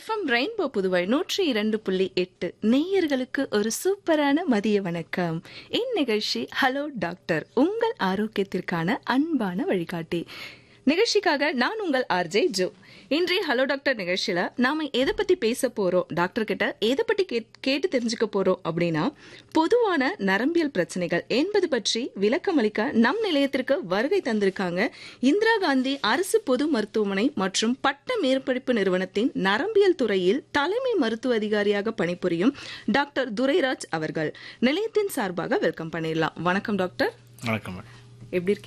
FM rainbow Puduvai நூற்றி இரண்டு புள்ளி எட்டு நேயர்களுக்கு ஒரு சூப்பரான மதிய வணக்கம் இந்நிகழ்ச்சி ஹலோ டாக்டர் உங்கள் ஆரோக்கியத்திற்கான அன்பான வழிகாட்டி நிகழ்ச்சிக்காக நான் உங்கள் ஆர்ஜே ஜோ இன்றைய ஹலோ டாக்டர் நிகழ்ச்சியில நாம எதை பத்தி பேச போறோம் டாக்டர் கிட்ட எதை பத்தி கேட்- கேட்டு தெரிஞ்சுக்க போறோம் அப்படின்னா பொதுவான நரம்பியல் பிரச்சனைகள் என்பது பற்றி விளக்கம் அளிக்க நம் நிலையத்திற்கு வருகை தந்திருக்காங்க இந்திரா காந்தி அரசு பொது மருத்துவமனை மற்றும் பட்ட மேற்படிப்பு நிறுவனத்தின் நரம்பியல் துறையில் தலைமை மருத்துவ அதிகாரியாக பணிபுரியும் டாக்டர் துரைராஜ் அவர்கள் நிலையத்தின் சார்பாக வெல்கம் பண்ணிடலாம் வணக்கம் டாக்டர் வணக்கம் எப்படி இருக்கீங்க